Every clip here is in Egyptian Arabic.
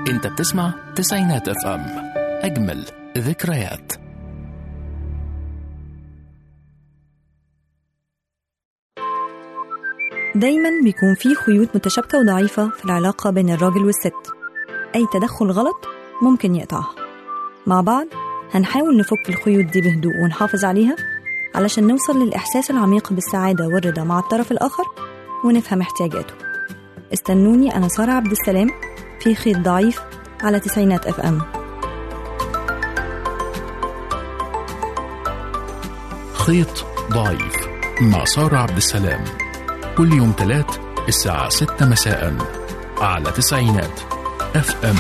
انت بتسمع تسعينات اف ام اجمل ذكريات دايما بيكون في خيوط متشابكة وضعيفة في العلاقة بين الراجل والست أي تدخل غلط ممكن يقطعها مع بعض هنحاول نفك الخيوط دي بهدوء ونحافظ عليها علشان نوصل للإحساس العميق بالسعادة والرضا مع الطرف الآخر ونفهم احتياجاته استنوني أنا سارة عبد السلام في خيط ضعيف على تسعينات اف ام خيط ضعيف مع سارة عبد السلام كل يوم تلات الساعة ستة مساء على تسعينات اف ام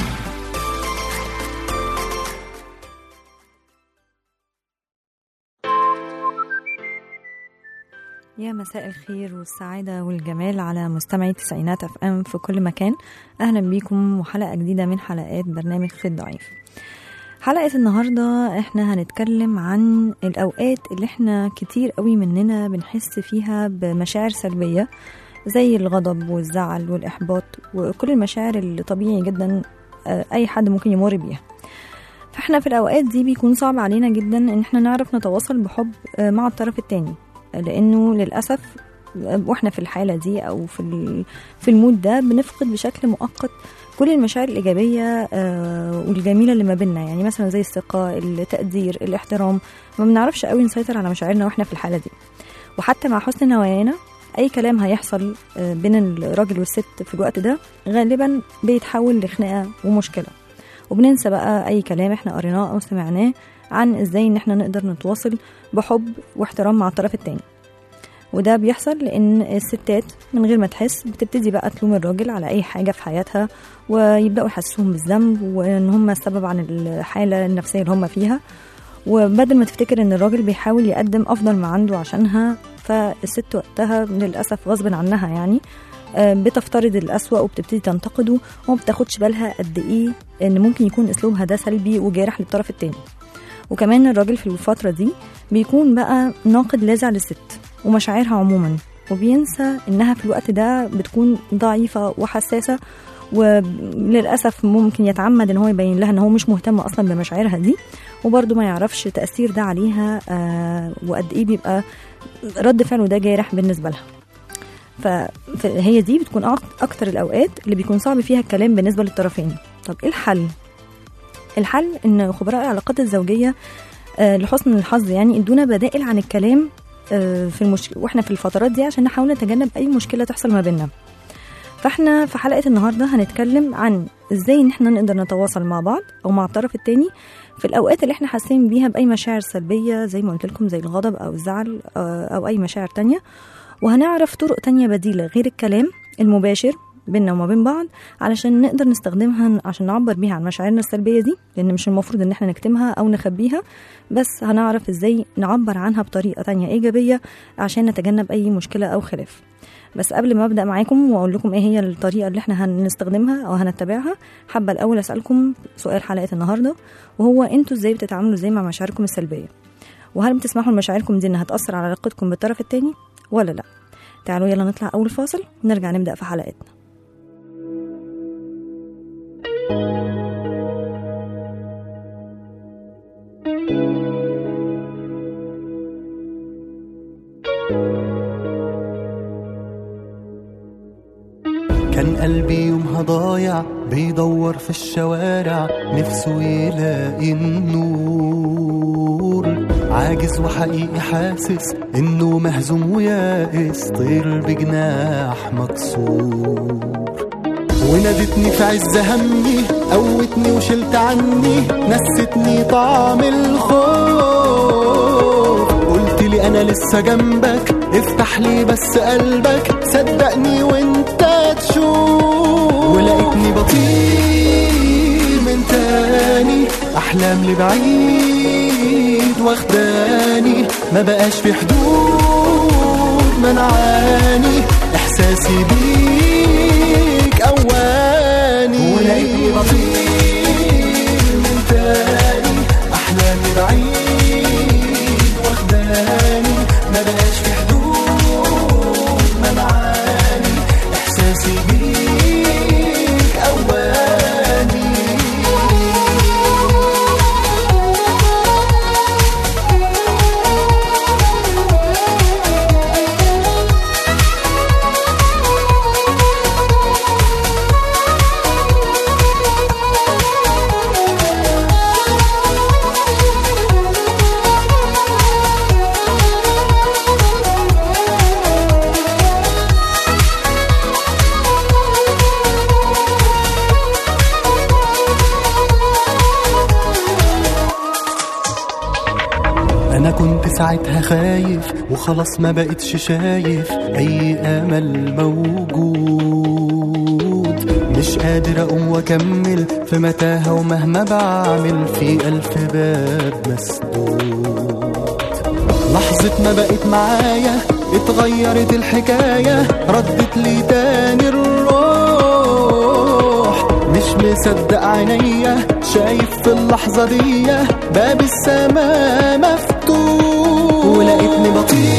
يا مساء الخير والسعادة والجمال على مستمعي تسعينات اف ام في كل مكان اهلا بيكم وحلقة جديدة من حلقات برنامج خيط ضعيف حلقة النهاردة احنا هنتكلم عن الأوقات اللي احنا كتير قوي مننا بنحس فيها بمشاعر سلبية زي الغضب والزعل والإحباط وكل المشاعر اللي طبيعي جدا آه، أي حد ممكن يمر بيها فاحنا في الأوقات دي بيكون صعب علينا جدا إن احنا نعرف نتواصل بحب آه، مع الطرف التاني لأنه للأسف آه، واحنا في الحالة دي أو في ال- في المود ده بنفقد بشكل مؤقت كل المشاعر الإيجابية آه، والجميلة اللي ما بيننا يعني مثلا زي الثقة التقدير الاحترام ما بنعرفش قوي نسيطر على مشاعرنا واحنا في الحالة دي وحتى مع حسن نوايانا أي كلام هيحصل آه، بين الراجل والست في الوقت ده غالبا بيتحول لخناقة ومشكلة وبننسى بقى أي كلام احنا قريناه أو سمعناه عن ازاي ان احنا نقدر نتواصل بحب واحترام مع الطرف التاني وده بيحصل لان الستات من غير ما تحس بتبتدي بقى تلوم الراجل على اي حاجه في حياتها ويبداوا يحسسوهم بالذنب وان هم السبب عن الحاله النفسيه اللي هم فيها وبدل ما تفتكر ان الراجل بيحاول يقدم افضل ما عنده عشانها فالست وقتها للاسف غصب عنها يعني آه، بتفترض الأسوأ وبتبتدي تنتقده وما بتاخدش بالها قد ايه ان ممكن يكون اسلوبها ده سلبي وجارح للطرف التاني وكمان الراجل في الفترة دي بيكون بقى ناقد لاذع للست ومشاعرها عموما وبينسى انها في الوقت ده بتكون ضعيفة وحساسة وللأسف ممكن يتعمد ان هو يبين لها ان هو مش مهتم اصلا بمشاعرها دي وبرضه ما يعرفش تأثير ده عليها آه وقد ايه بيبقى رد فعله ده جارح بالنسبة لها ف- فهي دي بتكون أك- اكتر الاوقات اللي بيكون صعب فيها الكلام بالنسبة للطرفين طب ايه الحل الحل ان خبراء العلاقات الزوجيه آه، لحسن الحظ يعني ادونا بدائل عن الكلام آه، في المش... واحنا في الفترات دي عشان نحاول نتجنب اي مشكله تحصل ما بيننا فاحنا في حلقه النهارده هنتكلم عن ازاي ان احنا نقدر نتواصل مع بعض او مع الطرف التاني في الاوقات اللي احنا حاسين بيها باي مشاعر سلبيه زي ما قلت لكم زي الغضب او الزعل آه، او اي مشاعر تانية وهنعرف طرق تانية بديله غير الكلام المباشر بيننا وما بين بعض علشان نقدر نستخدمها عشان نعبر بيها عن مشاعرنا السلبية دي لأن مش المفروض إن احنا نكتمها أو نخبيها بس هنعرف إزاي نعبر عنها بطريقة تانية إيجابية عشان نتجنب أي مشكلة أو خلاف بس قبل ما أبدأ معاكم وأقول لكم إيه هي الطريقة اللي احنا هنستخدمها أو هنتبعها حابة الأول أسألكم سؤال حلقة النهاردة وهو أنتوا إزاي بتتعاملوا إزاي مع مشاعركم السلبية وهل بتسمحوا لمشاعركم دي إنها تأثر على علاقتكم بالطرف التاني ولا لأ تعالوا يلا نطلع أول فاصل ونرجع نبدأ في حلقتنا كان قلبي يومها ضايع بيدور في الشوارع نفسه يلاقي النور عاجز وحقيقي حاسس انه مهزوم ويائس طير بجناح مكسور ونادتني في عز همي قوتني وشلت عني نستني طعم الخوف قلت لي انا لسه جنبك افتح لي بس قلبك صدقني وانت تشوف ولقيتني بطير من تاني احلام لبعيد واخداني ما بقاش في حدود منعاني احساسي بيك اواني ولقيتني بطير من تاني احلامي بعيد واخداني ما بقاش في حدود منعاني احساسي بيك اواني ساعتها خايف وخلاص ما بقتش شايف اي امل موجود مش قادر اقوم واكمل في متاهه ومهما بعمل في الف باب مسدود لحظة ما بقت معايا اتغيرت الحكاية ردت لي تاني الروح مش مصدق عينيا شايف في اللحظة دي باب السماء مفتوح ولقيتني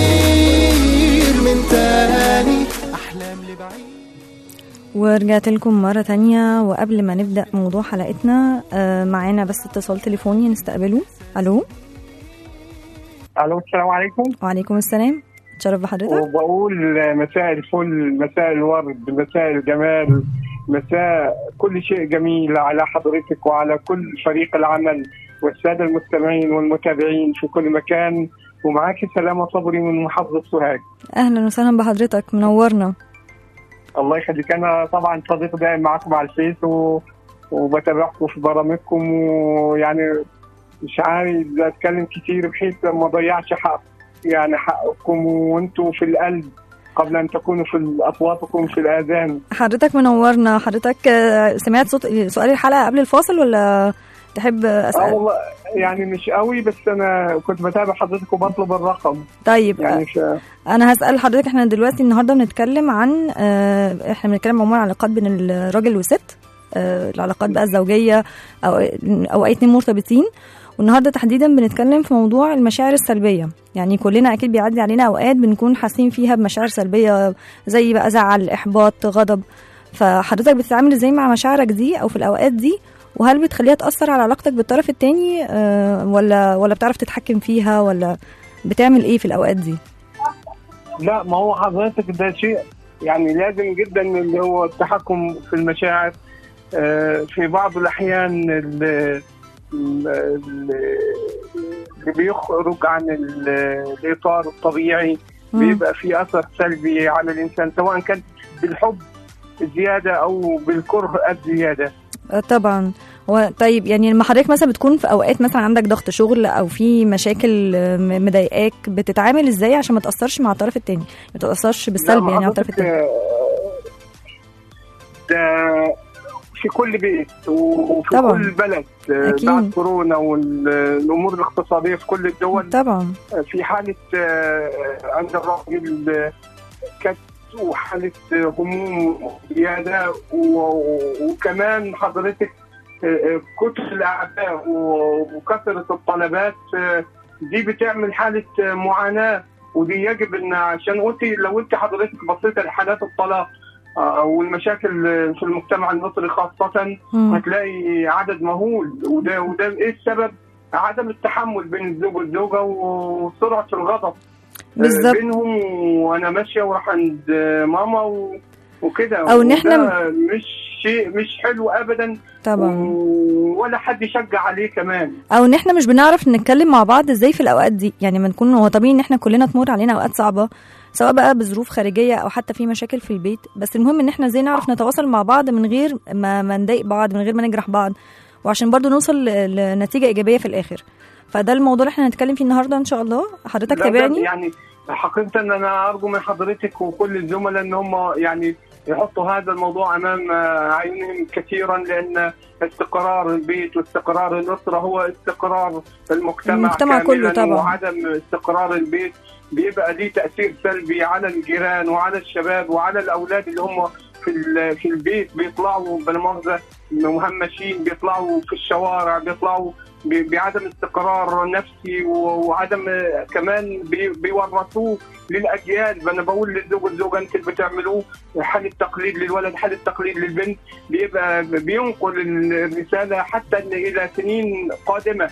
بطير من تاني أحلام لبعيد ورجعت لكم مرة تانية وقبل ما نبدأ موضوع حلقتنا آه، معانا بس اتصال تليفوني نستقبله ألو الو السلام عليكم وعليكم السلام اتشرف بحضرتك وبقول مساء الفل مساء الورد مساء الجمال مساء كل شيء جميل على حضرتك وعلى كل فريق العمل والساده المستمعين والمتابعين في كل مكان ومعاك سلامه صبري من محافظه سوهاج أهلا وسهلا بحضرتك منورنا الله يخليك انا طبعا صديق دائم معاكم على الفيس و... وبتابعكم في برامجكم ويعني مش عايز اتكلم كتير بحيث ما اضيعش حق يعني حقكم وانتم في القلب قبل ان تكونوا في اصواتكم في الاذان حضرتك منورنا حضرتك آه، سمعت صوت سؤال الحلقة قبل الفاصل ولا تحب اه أسأل والله يعني مش قوي بس انا كنت بتابع حضرتك وبطلب الرقم طيب يعني ش... انا هسال حضرتك احنا دلوقتي النهارده بنتكلم عن آه، احنا بنتكلم عموما عن العلاقات بين الراجل والست آه، العلاقات بقى الزوجيه او او اي اتنين مرتبطين والنهارده تحديدا بنتكلم في موضوع المشاعر السلبيه يعني كلنا اكيد بيعدي علينا اوقات بنكون حاسين فيها بمشاعر سلبيه زي بقى زعل احباط غضب فحضرتك بتتعامل ازاي مع مشاعرك دي او في الاوقات دي وهل بتخليها تاثر على علاقتك بالطرف التاني آه، ولا ولا بتعرف تتحكم فيها ولا بتعمل ايه في الاوقات دي لا ما هو حضرتك ده شيء يعني لازم جدا اللي هو التحكم في المشاعر آه، في بعض الاحيان ال- ال- ال- اللي بيخرج عن ال- الاطار الطبيعي مم. بيبقى في اثر سلبي على الانسان سواء كان بالحب الزياده او بالكره الزياده آه، طبعا هو طيب يعني لما حضرتك مثلا بتكون في اوقات مثلا عندك ضغط شغل او في مشاكل آه، م- مضايقاك بتتعامل ازاي عشان ما تاثرش مع الطرف التاني ما تاثرش بالسلب لا، يعني على الطرف حضرتك، التاني آه، ده في كل بيت وفي طبعاً. كل بلد آه، أكيد. بعد كورونا والامور الاقتصاديه في كل الدول طبعا في حاله آه، عند الراجل آه، كت وحاله آه، هموم زياده و- وكمان حضرتك آه، آه، كتر الاعداء و- وكثره الطلبات آه، دي بتعمل حاله آه، معاناه ودي يجب ان عشان قلت لو انت حضرتك بصيت لحالات الطلاق آه، والمشاكل آه، في المجتمع المصري خاصه مم. هتلاقي عدد مهول وده وده ايه السبب؟ عدم التحمل بين الزوج والزوجه وسرعه الغضب بالظبط بينهم وانا ماشيه وراح عند ماما و... وكده أو إن إحنا- وده مش شيء مش حلو ابدا طبعا و- ولا حد يشجع عليه كمان او ان احنا مش بنعرف نتكلم مع بعض ازاي في الاوقات دي يعني ما نكون هو طبيعي ان احنا كلنا تمر علينا اوقات صعبه سواء بقى بظروف خارجيه او حتى في مشاكل في البيت بس المهم ان احنا ازاي نعرف نتواصل مع بعض من غير ما ما نضايق بعض من غير ما نجرح بعض وعشان برضو نوصل ل- لنتيجه ايجابيه في الاخر فده الموضوع اللي احنا هنتكلم فيه النهارده ان شاء الله حضرتك لا، ده تابعني يعني حقيقة أن أنا أرجو من حضرتك وكل الزملاء أن هم يعني يحطوا هذا الموضوع أمام آه، عينهم كثيرا لأن استقرار البيت واستقرار الأسرة هو استقرار المجتمع, المجتمع كله كاملاً، طبعاً. وعدم استقرار البيت بيبقى ليه تأثير سلبي على الجيران وعلى الشباب وعلى الأولاد اللي هم في ال- في البيت بيطلعوا بالمؤاخذة مهمشين بيطلعوا في الشوارع بيطلعوا ب- بعدم استقرار نفسي و- وعدم آه، كمان بي- بيورثوه للاجيال انا بقول للزوج والزوجه انت اللي بتعملوه حاله تقليد للولد حاله تقليد للبنت بيبقى بينقل الرساله حتى إن الى سنين قادمه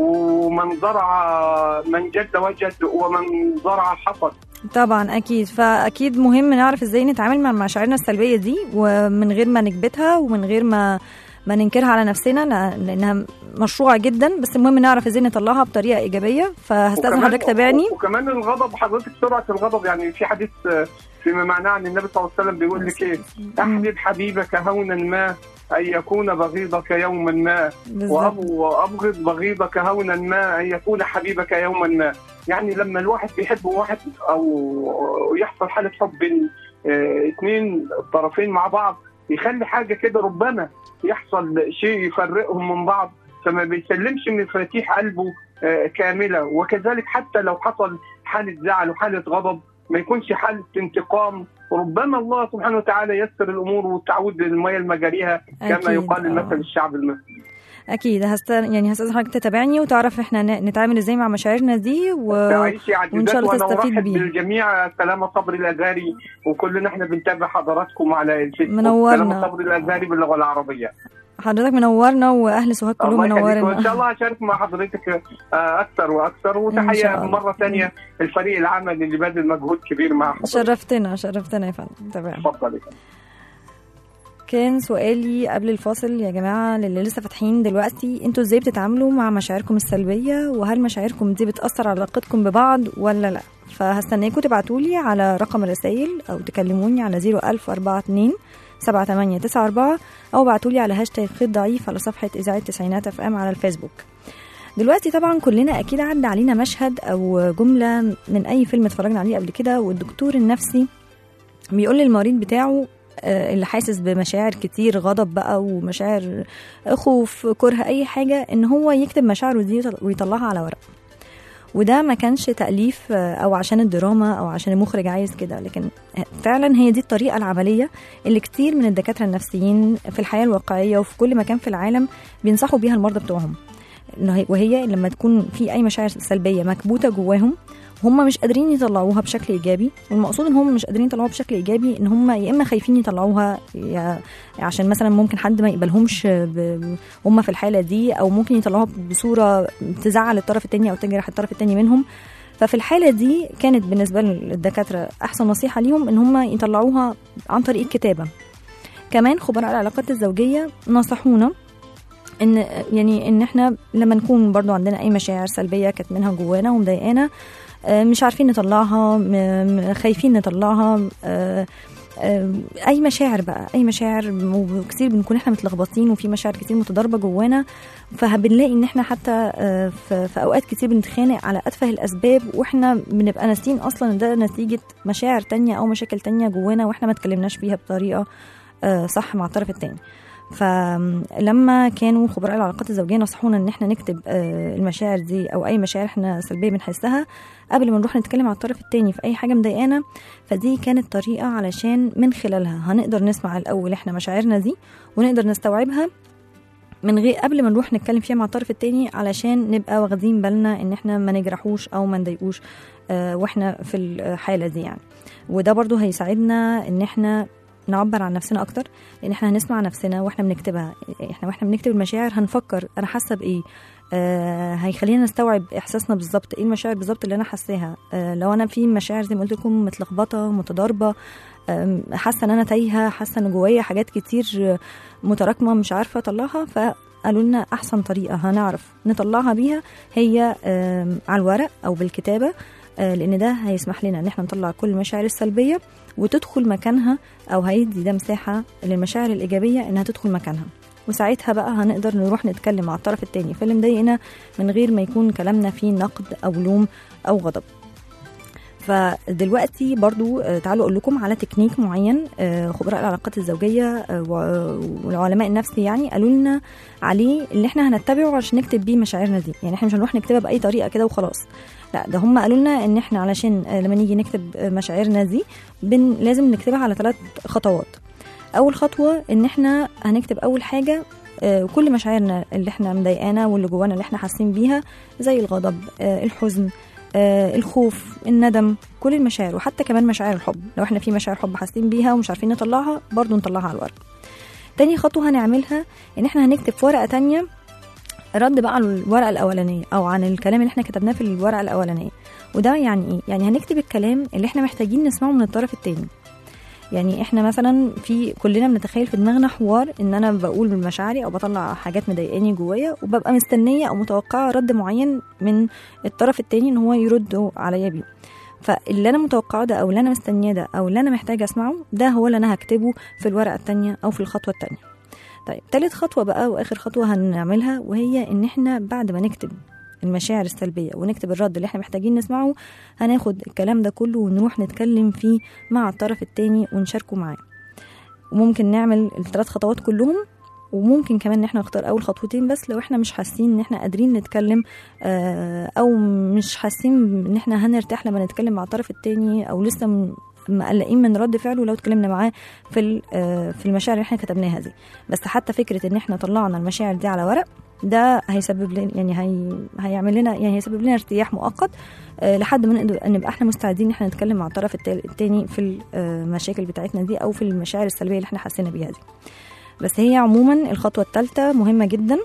ومن زرع من جد وجد ومن زرع حصد طبعا اكيد فاكيد مهم نعرف ازاي نتعامل مع مشاعرنا السلبيه دي ومن غير ما نكبتها ومن غير ما ما ننكرها على نفسنا لأ- لانها مشروعه جدا بس المهم نعرف ازاي نطلعها بطريقه ايجابيه فهستاذن وكمان- حضرتك تابعني وكمان الغضب حضرتك سرعه الغضب يعني في حديث آه، فيما معناه عن النبي صلى الله عليه وسلم بيقول لك ايه احبب حبيبك هونا ما ان يكون بغيضك يوما ما بالظبط وأب- وابغض بغيضك هونا ما ان يكون حبيبك يوما ما يعني لما الواحد بيحب واحد او يحصل حاله حب بين آه، اثنين طرفين مع بعض يخلي حاجه كده ربما يحصل شيء يفرقهم من بعض فما بيسلمش مفاتيح قلبه آه، كامله وكذلك حتى لو حصل حاله زعل وحاله غضب ما يكونش حاله انتقام ربما الله سبحانه وتعالى يسر الامور وتعود للميه لمجاريها كما أكيد، يقال آه. المثل الشعب المصري اكيد هست يعني هستاذن حضرتك تتابعني وتعرف احنا ن- نتعامل ازاي مع مشاعرنا دي و... تعيشي وإن عزيزات شاء الله وانا تستفيد ارحب بيه. بالجميع سلامة صبري الازهري وكلنا احنا بنتابع حضراتكم على الفيسبوك منورنا. سلامة صبري الازهري باللغه العربيه حضرتك منورنا واهل سوهاج كلهم الله يخليك وان منورنا شاء الله هشارك مع حضرتك آه، اكثر واكثر إن وتحيه شاء الله. مره ثانيه الفريق العمل اللي بذل مجهود كبير مع حضرتك شرفتنا شرفتنا يا فندم تمام اتفضلي كان سؤالي قبل الفاصل يا جماعة للي لسه فاتحين دلوقتي انتوا ازاي بتتعاملوا مع مشاعركم السلبية وهل مشاعركم دي بتأثر على علاقتكم ببعض ولا لا فهستناكم تبعتولي على رقم الرسايل او تكلموني على 01042 7894 او ابعتولي على هاشتاج خيط ضعيف على صفحة اذاعة تسعينات اف ام على الفيسبوك دلوقتي طبعا كلنا اكيد عدى علينا مشهد او جملة من اي فيلم اتفرجنا عليه قبل كده والدكتور النفسي بيقول للمريض بتاعه آه، اللي حاسس بمشاعر كتير غضب بقى ومشاعر خوف كره اي حاجه ان هو يكتب مشاعره دي ويطلعها على ورق وده ما كانش تأليف آه، أو عشان الدراما أو عشان المخرج عايز كده لكن فعلا هي دي الطريقة العملية اللي كتير من الدكاترة النفسيين في الحياة الواقعية وفي كل مكان في العالم بينصحوا بيها المرضى بتوعهم إنه هي- وهي لما تكون في أي مشاعر سلبية مكبوتة جواهم هم مش قادرين يطلعوها بشكل ايجابي والمقصود ان هم مش قادرين يطلعوها بشكل ايجابي ان هم يا اما خايفين يطلعوها يا عشان مثلا ممكن حد ما يقبلهمش ب- هم في الحاله دي او ممكن يطلعوها بصوره تزعل الطرف التاني او تجرح الطرف التاني منهم ففي الحاله دي كانت بالنسبه للدكاتره احسن نصيحه ليهم ان هم يطلعوها عن طريق الكتابه كمان خبراء العلاقات الزوجيه نصحونا ان يعني ان احنا لما نكون برضو عندنا اي مشاعر سلبيه كانت منها جوانا ومضايقانا آه، مش عارفين نطلعها م- م- خايفين نطلعها آه، آه، اي مشاعر بقى اي مشاعر وكتير بنكون احنا متلخبطين وفي مشاعر كتير متضاربه جوانا فبنلاقي ان احنا حتى آه، في في اوقات كتير بنتخانق على اتفه الاسباب واحنا بنبقى ناسيين اصلا ان ده نتيجه مشاعر تانية او مشاكل تانية جوانا واحنا ما اتكلمناش فيها بطريقه آه، صح مع الطرف التاني فلما كانوا خبراء العلاقات الزوجيه نصحونا ان احنا نكتب آه، المشاعر دي او اي مشاعر احنا سلبيه بنحسها قبل ما نروح نتكلم على الطرف التاني في اي حاجه مضايقانا فدي كانت طريقه علشان من خلالها هنقدر نسمع الاول احنا مشاعرنا دي ونقدر نستوعبها من غير قبل ما نروح نتكلم فيها مع الطرف التاني علشان نبقى واخدين بالنا ان احنا ما نجرحوش او ما نضايقوش آه، واحنا في الحاله دي يعني وده برضو هيساعدنا ان احنا نعبر عن نفسنا اكتر لان احنا هنسمع نفسنا واحنا بنكتبها احنا واحنا بنكتب المشاعر هنفكر انا حاسه بايه آه هيخلينا نستوعب احساسنا بالظبط ايه المشاعر بالظبط اللي انا حاساها آه لو انا في مشاعر زي ما قلت لكم متلخبطه متضاربه آم، حاسه ان انا تايهه حاسه ان جوايا حاجات كتير آه، متراكمه مش عارفه اطلعها فقالوا لنا احسن طريقه هنعرف نطلعها بيها هي آم، على الورق او بالكتابه آه، لان ده هيسمح لنا ان احنا نطلع كل المشاعر السلبيه وتدخل مكانها او هيدي ده مساحه للمشاعر الايجابيه انها تدخل مكانها وساعتها بقى هنقدر نروح نتكلم مع الطرف التاني في اللي مضايقنا من غير ما يكون كلامنا فيه نقد او لوم او غضب فدلوقتي برضو آه، تعالوا اقول لكم على تكنيك معين آه، خبراء العلاقات الزوجيه آه، و- والعلماء النفسي يعني قالوا لنا عليه اللي احنا هنتبعه عشان نكتب بيه مشاعرنا دي يعني احنا مش هنروح نكتبها باي طريقه كده وخلاص لا ده هم قالوا لنا ان احنا علشان آه، لما نيجي نكتب آه، مشاعرنا دي بن لازم نكتبها على ثلاث خطوات اول خطوه ان احنا هنكتب اول حاجه آه، كل مشاعرنا اللي احنا مضايقانا واللي جوانا اللي احنا حاسين بيها زي الغضب آه، الحزن آه، الخوف الندم كل المشاعر وحتى كمان مشاعر الحب لو احنا في مشاعر حب حاسين بيها ومش عارفين نطلعها برضو نطلعها على الورق تاني خطوة هنعملها ان احنا هنكتب في ورقة تانية رد بقى على الورقة الأولانية أو عن الكلام اللي احنا كتبناه في الورقة الأولانية وده يعني ايه؟ يعني هنكتب الكلام اللي احنا محتاجين نسمعه من الطرف التاني يعني احنا مثلا في كلنا بنتخيل في دماغنا حوار ان انا بقول مشاعري او بطلع حاجات مضايقاني جوايا وببقى مستنيه او متوقعه رد معين من الطرف التاني ان هو يرد عليا بيه فاللي انا متوقعه ده او اللي انا مستنياه ده او اللي انا محتاجه اسمعه ده هو اللي انا هكتبه في الورقه التانية او في الخطوه التانية طيب تالت خطوه بقى واخر خطوه هنعملها وهي ان احنا بعد ما نكتب المشاعر السلبيه ونكتب الرد اللي احنا محتاجين نسمعه هناخد الكلام ده كله ونروح نتكلم فيه مع الطرف التاني ونشاركه معاه وممكن نعمل الثلاث خطوات كلهم وممكن كمان ان احنا نختار اول خطوتين بس لو احنا مش حاسين ان احنا قادرين نتكلم آه، او مش حاسين ان احنا هنرتاح لما نتكلم مع الطرف التاني او لسه م- مقلقين من رد فعله لو اتكلمنا معاه في ال- آه، في المشاعر اللي احنا كتبناها دي بس حتى فكره ان احنا طلعنا المشاعر دي على ورق ده هيسبب لنا يعني هي هيعمل لنا يعني هيسبب لنا ارتياح مؤقت آه، لحد ما نقدر نبقى احنا مستعدين ان احنا نتكلم مع الطرف التا- التاني في المشاكل بتاعتنا دي او في المشاعر السلبيه اللي احنا حاسين بيها دي بس هي عموما الخطوه الثالثه مهمه جدا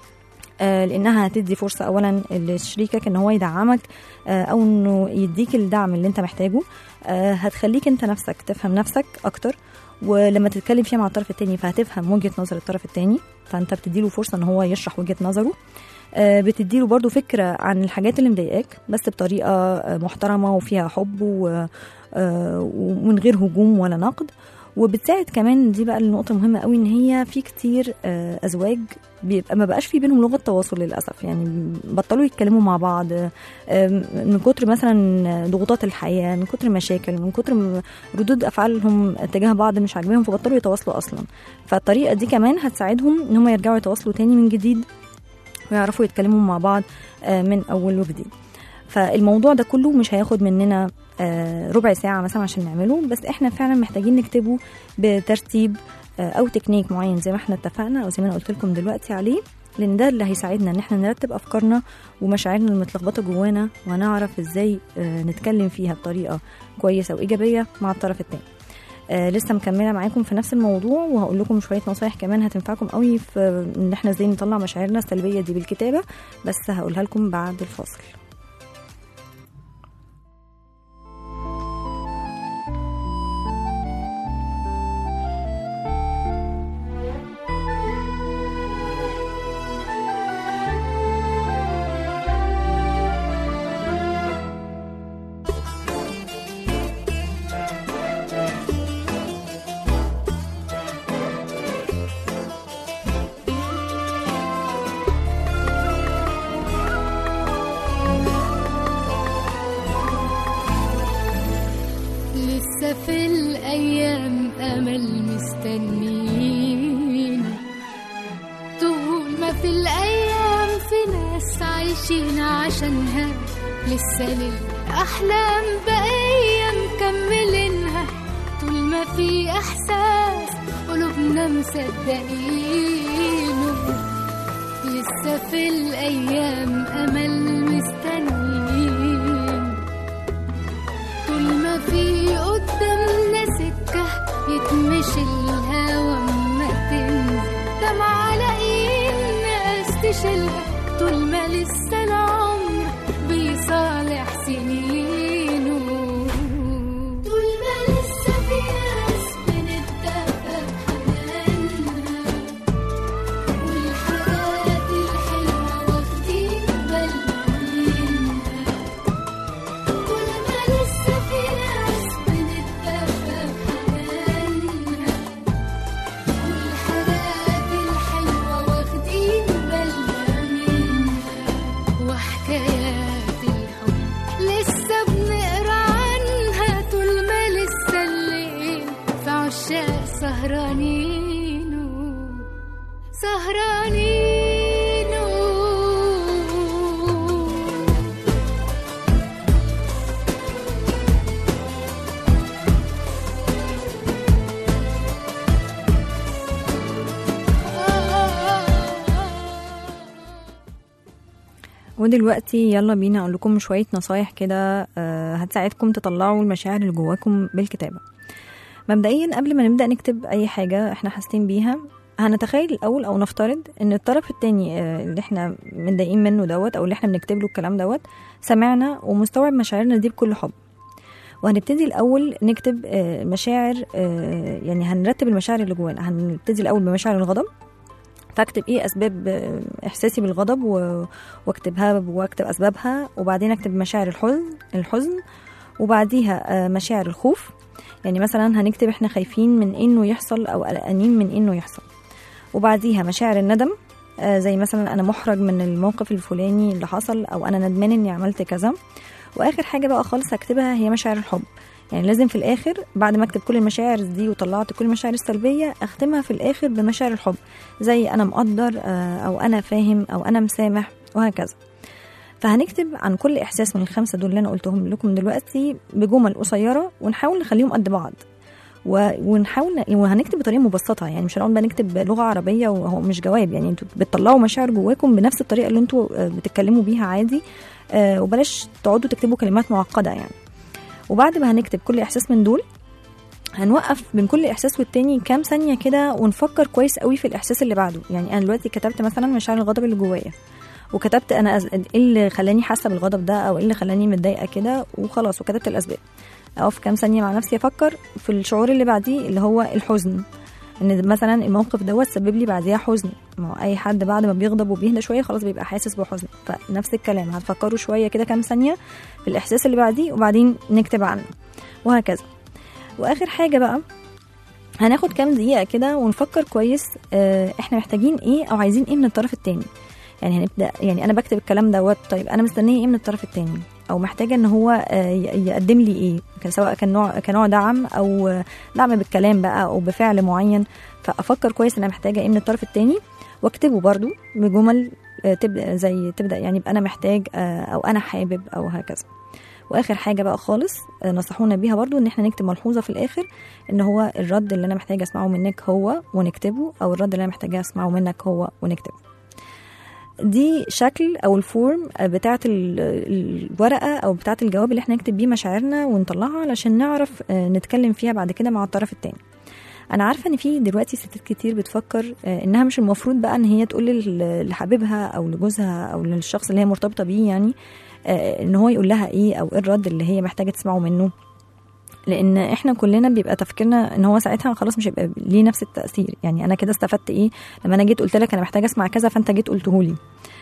آه، لانها هتدي فرصه اولا لشريكك ان هو يدعمك آه، او انه يديك الدعم اللي انت محتاجه آه، هتخليك انت نفسك تفهم نفسك اكتر ولما تتكلم فيها مع الطرف التاني فهتفهم وجهه نظر الطرف التاني فانت بتديله فرصه ان هو يشرح وجهه نظره آه، بتديله برضو فكرة عن الحاجات اللي مضايقاك بس بطريقة آه، محترمة وفيها حب و- آه، ومن غير هجوم ولا نقد وبتساعد كمان دي بقى النقطة مهمة قوي ان هي في كتير آه، ازواج بيبقى ما بقاش في بينهم لغة تواصل للأسف يعني بطلوا يتكلموا مع بعض آه، من كتر مثلا ضغوطات الحياة من كتر المشاكل من كتر م- ردود أفعالهم تجاه بعض مش عاجباهم فبطلوا يتواصلوا أصلا فالطريقة دي كمان هتساعدهم ان هم يرجعوا يتواصلوا تاني من جديد ويعرفوا يتكلموا مع بعض آه، من أول وجديد فالموضوع ده كله مش هياخد مننا آه، ربع ساعة مثلا عشان نعمله بس احنا فعلا محتاجين نكتبه بترتيب آه، او تكنيك معين زي ما احنا اتفقنا او زي ما انا قلت لكم دلوقتي عليه لان ده اللي هيساعدنا ان احنا نرتب افكارنا ومشاعرنا المتلخبطه جوانا ونعرف ازاي آه، نتكلم فيها بطريقه كويسه وايجابيه مع الطرف التاني آه لسه مكمله معاكم في نفس الموضوع وهقول لكم شويه نصايح كمان هتنفعكم قوي في ان احنا ازاي نطلع مشاعرنا السلبيه دي بالكتابه بس هقولها لكم بعد الفاصل لسه في الأيام أمل مستنين طول ما في الأيام في ناس عايشين عشانها لسه للأحلام بقية مكملينها طول ما في إحساس قلوبنا مصدقينه لسه في الأيام أمل مستنيين طول ما في قدامنا سكة يتمشي الهوا ما تنزل دمع على ايد ناس تشيلها طول ما لسه العمر بيصالح سنينه طول ما لسه في ناس بنتدفى بحنانها والحاجات الحلوة واخدين بالنا منها كل ما لسه في ناس بنتدفى بحنانها والحاجات الحلوة واخدين بالنا منها وحكايات الحب لسه بنقرا عنها طول ما لسه الليل في عشاق سهرانين سهرانين ودلوقتي يلا بينا اقول لكم شويه نصايح كده آه، هتساعدكم تطلعوا المشاعر اللي جواكم بالكتابه مبدئيا قبل ما نبدا نكتب اي حاجه احنا حاسين بيها هنتخيل الاول او نفترض ان الطرف التاني آه، اللي احنا متضايقين منه دوت او اللي احنا بنكتب له الكلام دوت سمعنا ومستوعب مشاعرنا دي بكل حب وهنبتدي الاول نكتب آه، مشاعر آه، يعني هنرتب المشاعر اللي جوانا هنبتدي الاول بمشاعر الغضب فاكتب ايه اسباب آه، احساسي بالغضب و- واكتبها واكتب اسبابها وبعدين اكتب مشاعر الحزن الحزن وبعديها آه، مشاعر الخوف يعني مثلا هنكتب احنا خايفين من انه يحصل او قلقانين من انه يحصل وبعديها مشاعر الندم آه، زي مثلا انا محرج من الموقف الفلاني اللي حصل او انا ندمان اني عملت كذا واخر حاجه بقى خالص هكتبها هي مشاعر الحب يعني لازم في الاخر بعد ما اكتب كل المشاعر دي وطلعت كل المشاعر السلبيه اختمها في الاخر بمشاعر الحب زي انا مقدر آه، او انا فاهم او انا مسامح وهكذا فهنكتب عن كل احساس من الخمسه دول اللي انا قلتهم لكم دلوقتي بجمل قصيره ونحاول نخليهم قد بعض و- ونحاول ن- وهنكتب بطريقه مبسطه يعني مش هنقعد بقى نكتب بلغه عربيه وهو مش جواب يعني انتوا بتطلعوا مشاعر جواكم بنفس الطريقه اللي انتوا آه، بتتكلموا بيها عادي آه، وبلاش تقعدوا تكتبوا كلمات معقده يعني وبعد ما هنكتب كل احساس من دول هنوقف بين كل احساس والتاني كام ثانيه كده ونفكر كويس قوي في الاحساس اللي بعده يعني انا دلوقتي كتبت مثلا مشاعر الغضب اللي جوايا وكتبت انا أز... ايه اللي خلاني حاسه بالغضب ده او ايه اللي خلاني متضايقه كده وخلاص وكتبت الاسباب اقف كام ثانيه مع نفسي افكر في الشعور اللي بعديه اللي هو الحزن ان مثلا الموقف دوت سبب لي بعديها حزن ما هو اي حد بعد ما بيغضب وبيهدى شويه خلاص بيبقى حاسس بحزن فنفس الكلام هتفكروا شويه كده كام ثانيه في الاحساس اللي بعديه وبعدين نكتب عنه وهكذا واخر حاجه بقى هناخد كام دقيقه كده ونفكر كويس آه، احنا محتاجين ايه او عايزين ايه من الطرف التاني يعني هنبدا يعني انا بكتب الكلام دوت طيب انا مستنيه ايه من الطرف التاني او محتاجه ان هو آه، ي- يقدم لي ايه كان سواء كان نوع كنوع دعم او آه، دعم بالكلام بقى او بفعل معين فافكر كويس انا محتاجه ايه من الطرف التاني واكتبه برضو بجمل آه، تبدا زي تبدا يعني يبقى انا محتاج آه، او انا حابب او هكذا واخر حاجه بقى خالص آه، نصحونا بيها برضو ان احنا نكتب ملحوظه في الاخر ان هو الرد اللي انا محتاجه اسمعه منك هو ونكتبه او الرد اللي انا محتاجه اسمعه منك هو ونكتبه دي شكل او الفورم بتاعه ال- الورقه او بتاعه الجواب اللي احنا نكتب بيه مشاعرنا ونطلعها علشان نعرف آه، نتكلم فيها بعد كده مع الطرف التاني انا عارفه ان في دلوقتي ستات كتير بتفكر آه، انها مش المفروض بقى ان هي تقول لل- لحبيبها او لجوزها او للشخص اللي هي مرتبطه بيه يعني آه، ان هو يقول لها ايه او ايه الرد اللي هي محتاجه تسمعه منه لان احنا كلنا بيبقى تفكيرنا ان هو ساعتها خلاص مش هيبقى ليه نفس التاثير يعني انا كده استفدت ايه لما انا جيت قلت لك انا محتاجه اسمع كذا فانت جيت قلته لي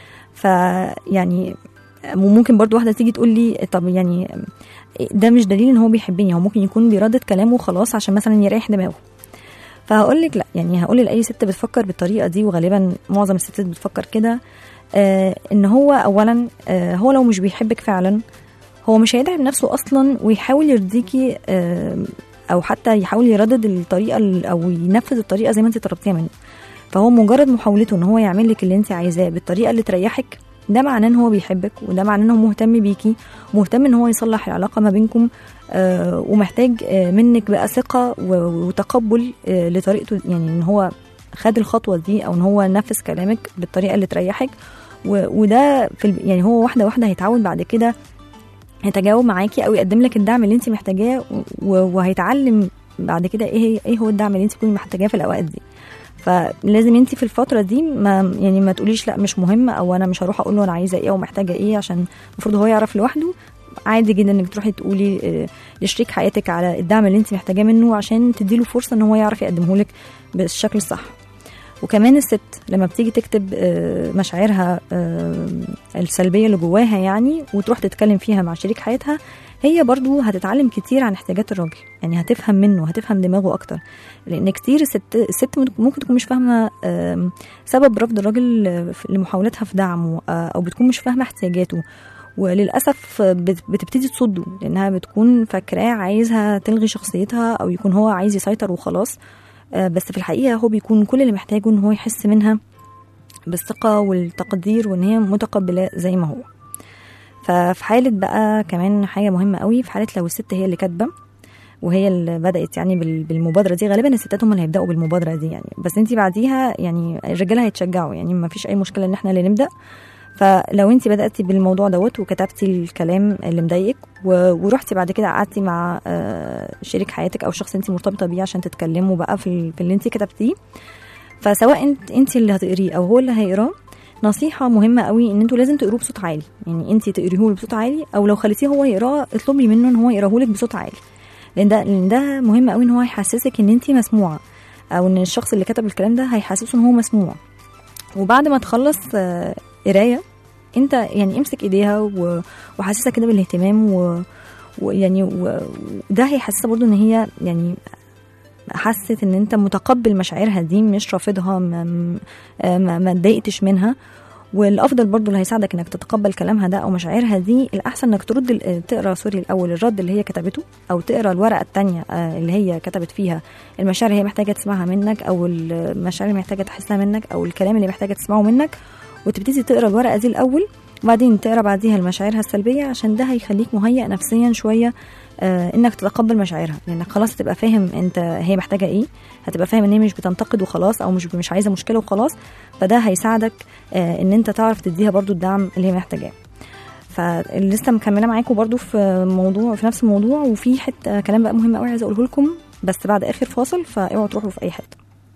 فيعني ممكن برضو واحده تيجي تقول لي طب يعني ده مش دليل ان هو بيحبني هو ممكن يكون بيردد كلامه خلاص عشان مثلا يريح دماغه فهقول لك لا يعني هقول لاي ست بتفكر بالطريقه دي وغالبا معظم الستات بتفكر كده آه ان هو اولا آه هو لو مش بيحبك فعلا هو مش هيتعب نفسه اصلا ويحاول يرضيكي آه او حتى يحاول يردد الطريقه ال- او ينفذ الطريقه زي ما انت طلبتيها منه فهو مجرد محاولته ان هو يعمل لك اللي انت عايزاه بالطريقه اللي تريحك ده معناه ان هو بيحبك وده معناه ان هو مهتم بيكي مهتم ان هو يصلح العلاقه ما بينكم آه ومحتاج آه منك بقى ثقه و- وتقبل آه لطريقته يعني ان هو خد الخطوه دي او ان هو نفذ كلامك بالطريقه اللي تريحك و- وده في الب- يعني هو واحده واحده هيتعود بعد كده يتجاوب معاكي او يقدم لك الدعم اللي انت محتاجاه و- وهيتعلم بعد كده ايه هي- ايه هو الدعم اللي انت تكوني محتاجاه في الاوقات دي فلازم انت في الفتره دي ما يعني ما تقوليش لا مش مهم او انا مش هروح اقول له انا عايزه ايه ومحتاجه ايه عشان المفروض هو يعرف لوحده عادي جدا انك تروحي تقولي آه، لشريك حياتك على الدعم اللي انت محتاجاه منه عشان تديله فرصه ان هو يعرف يقدمه لك بالشكل الصح وكمان الست لما بتيجي تكتب آه، مشاعرها آه، السلبيه اللي جواها يعني وتروح تتكلم فيها مع شريك حياتها هي برضو هتتعلم كتير عن احتياجات الراجل يعني هتفهم منه هتفهم دماغه اكتر لان كتير الست الست ممكن تكون مش فاهمه آم، سبب رفض الراجل آه، في- لمحاولاتها في دعمه آه، او بتكون مش فاهمه احتياجاته وللاسف بت- بتبتدي تصده لانها بتكون فاكراه عايزها تلغي شخصيتها او يكون هو عايز يسيطر وخلاص آه، بس في الحقيقه هو بيكون كل اللي محتاجه ان هو يحس منها بالثقه والتقدير وان هي متقبلاه زي ما هو ففي حاله بقى كمان حاجه مهمه قوي في حاله لو الست هي اللي كاتبه وهي اللي بدات يعني بال- بالمبادره دي غالبا الستات هم اللي هيبداوا بالمبادره دي يعني بس انت بعديها يعني الرجاله هيتشجعوا يعني ما فيش اي مشكله ان احنا اللي نبدا فلو انت بداتي بالموضوع دوت وكتبتي الكلام اللي مضايقك و- ورحتي بعد كده قعدتي مع آه، شريك حياتك او شخص انت مرتبطه بيه عشان تتكلموا بقى في ال- في اللي انت كتبتيه فسواء انت انت اللي هتقريه او هو اللي هيقراه نصيحة مهمة قوي ان انتوا لازم تقروه بصوت عالي يعني انت تقريه له بصوت عالي او لو خليتيه هو يقراه اطلبي منه ان هو يقراه لك بصوت عالي لان ده لان ده مهم قوي ان هو هيحسسك ان انت مسموعة او ان الشخص اللي كتب الكلام ده هيحسسه ان هو مسموع وبعد ما تخلص آه، قراية انت يعني امسك ايديها و- وحسسها كده بالاهتمام و- ويعني و- وده هيحسسها برضو ان هي يعني حست ان انت متقبل مشاعرها دي مش رافضها ما ما, ما اتضايقتش منها والافضل برضو اللي هيساعدك انك تتقبل كلامها ده او مشاعرها دي الاحسن انك ترد ال- تقرا سوري الاول الرد اللي هي كتبته او تقرا الورقه التانية آه، اللي هي كتبت فيها المشاعر اللي هي محتاجه تسمعها منك او المشاعر اللي محتاجه تحسها منك او الكلام اللي محتاجه تسمعه منك وتبتدي تقرا الورقه دي الاول وبعدين تقرا بعديها المشاعرها السلبيه عشان ده هيخليك مهيئ نفسيا شويه آه انك تتقبل مشاعرها لانك خلاص هتبقى فاهم انت هي محتاجه ايه هتبقى فاهم ان هي مش بتنتقد وخلاص او مش مش عايزه مشكله وخلاص فده هيساعدك آه ان انت تعرف تديها برضو الدعم اللي هي محتاجاه فلسه مكمله معاكم برضو في موضوع في نفس الموضوع وفي حته كلام بقى مهم قوي عايزه اقوله لكم بس بعد اخر فاصل فاوعوا تروحوا في اي حته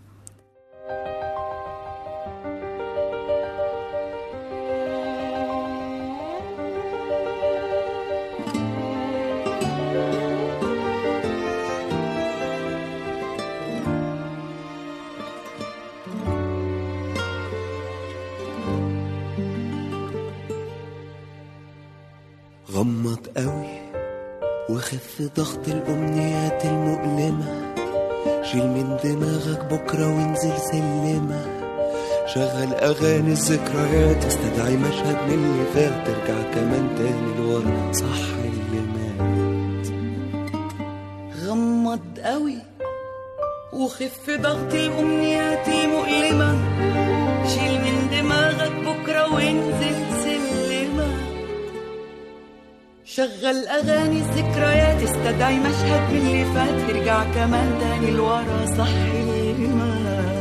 غمض قوي وخف ضغط الأمنيات المؤلمة شيل من دماغك بكرة وانزل سلمة شغل أغاني الذكريات استدعي مشهد من اللي فات ترجع كمان تاني لورا صح اللي مات غمض قوي وخف ضغط الأمنيات المؤلمة شيل من دماغك بكرة وانزل سلمة شغل أغاني الذكريات استدعي مشهد من اللي فات ارجع كمان تاني لورا صح المات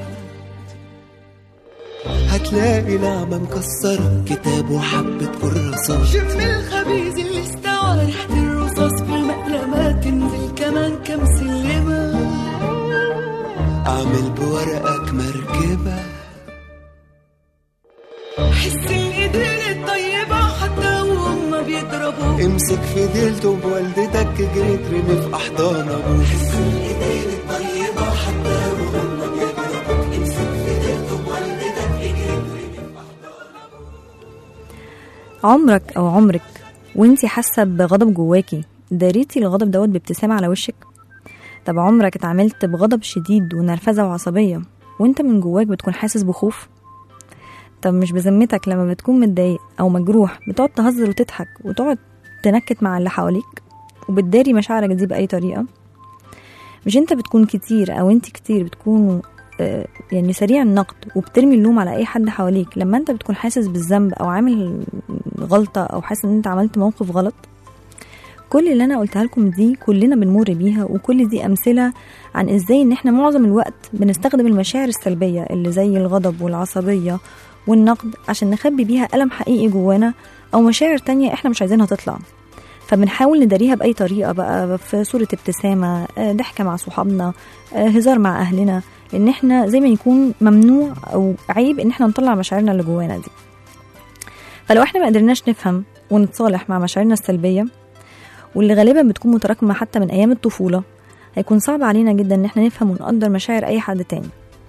هتلاقي نعمة مكسرة كتاب وحبة كراسات شم الخبيز اللي استوى ريحة الرصاص في المقلمات تنزل كمان كم سلمة أعمل بورقك مركبة حس الايدين الطيبة حتى وهم بيضربوا امسك في ديلته بوالدتك جري ترمي في أحضان أبوك عمرك او عمرك وانتي حاسه بغضب جواكي داريتي الغضب دوت بابتسامه على وشك طب عمرك اتعاملت بغضب شديد ونرفزه وعصبيه وانت من جواك بتكون حاسس بخوف طب مش بذمتك لما بتكون متضايق او مجروح بتقعد تهزر وتضحك وتقعد تنكت مع اللي حواليك وبتداري مشاعرك دي باي طريقه مش انت بتكون كتير او انت كتير بتكونوا آه، يعني سريع النقد وبترمي اللوم على اي حد حواليك لما انت بتكون حاسس بالذنب او عامل غلطه او حاسس ان انت عملت موقف غلط كل اللي انا قلتها لكم دي كلنا بنمر بيها وكل دي امثله عن ازاي ان احنا معظم الوقت بنستخدم المشاعر السلبيه اللي زي الغضب والعصبيه والنقد عشان نخبي بيها الم حقيقي جوانا او مشاعر تانية احنا مش عايزينها تطلع فبنحاول نداريها بأي طريقة بقى في صورة ابتسامة آه، ضحكة مع صحابنا آه، هزار مع أهلنا لأن احنا زي ما يكون ممنوع أو عيب إن احنا نطلع مشاعرنا اللي جوانا دي فلو احنا ما قدرناش نفهم ونتصالح مع مشاعرنا السلبية واللي غالبا بتكون متراكمة حتى من أيام الطفولة هيكون صعب علينا جدا إن احنا نفهم ونقدر مشاعر أي حد تاني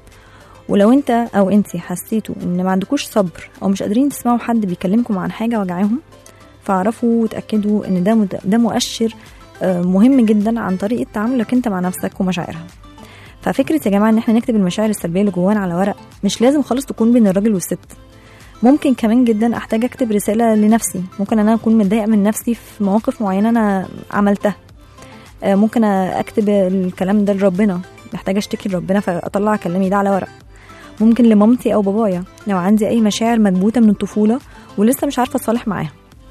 ولو انت او انتي حسيتوا ان ما عندكوش صبر او مش قادرين تسمعوا حد بيكلمكم عن حاجه وجعاهم فاعرفوا وتاكدوا ان ده مد- ده مؤشر آه، مهم جدا عن طريقه تعاملك انت مع نفسك ومشاعرها ففكره يا جماعه ان احنا نكتب المشاعر السلبيه اللي جوانا على ورق مش لازم خالص تكون بين الراجل والست ممكن كمان جدا احتاج اكتب رساله لنفسي ممكن انا اكون متضايقه من نفسي في مواقف معينه انا عملتها آه، ممكن اكتب الكلام ده لربنا محتاجه اشتكي لربنا فاطلع كلامي ده على ورق ممكن لمامتي او بابايا لو عندي اي مشاعر مكبوته من الطفوله ولسه مش عارفه اتصالح معاها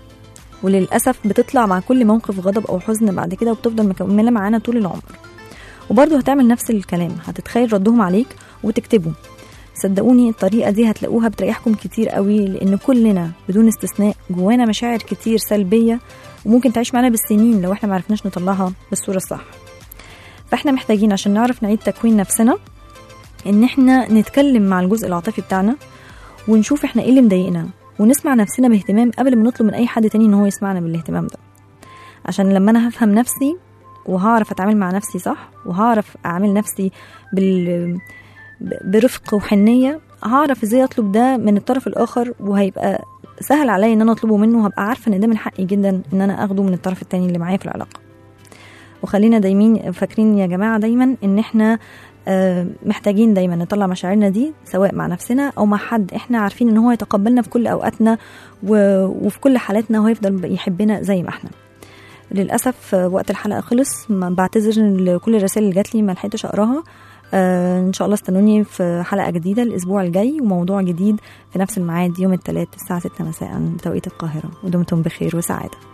وللاسف بتطلع مع كل موقف غضب او حزن بعد كده وبتفضل مكمله معانا طول العمر وبرضه هتعمل نفس الكلام هتتخيل ردهم عليك وتكتبه صدقوني الطريقة دي هتلاقوها بتريحكم كتير قوي لأن كلنا بدون استثناء جوانا مشاعر كتير سلبية وممكن تعيش معانا بالسنين لو احنا معرفناش نطلعها بالصورة الصح فاحنا محتاجين عشان نعرف نعيد تكوين نفسنا ان احنا نتكلم مع الجزء العاطفي بتاعنا ونشوف احنا ايه اللي مضايقنا ونسمع نفسنا باهتمام قبل ما نطلب من اي حد تاني ان هو يسمعنا بالاهتمام ده عشان لما انا هفهم نفسي وهعرف اتعامل مع نفسي صح وهعرف اعامل نفسي بال ب- برفق وحنيه هعرف ازاي اطلب ده من الطرف الاخر وهيبقى سهل عليا ان انا اطلبه منه وهبقى عارفه ان ده من حقي جدا ان انا اخده من الطرف التاني اللي معايا في العلاقه وخلينا دايمين فاكرين يا جماعه دايما ان احنا آه، محتاجين دايما نطلع مشاعرنا دي سواء مع نفسنا او مع حد احنا عارفين ان هو يتقبلنا في كل اوقاتنا و- وفي كل حالاتنا وهيفضل يحبنا زي ما احنا للاسف آه، وقت الحلقه خلص ما بعتذر لكل الرسائل اللي جات لي ما لحقتش اقراها آه ان شاء الله استنوني في حلقه جديده الاسبوع الجاي وموضوع جديد في نفس الميعاد يوم الثلاث الساعه 6 مساء بتوقيت القاهره ودمتم بخير وسعاده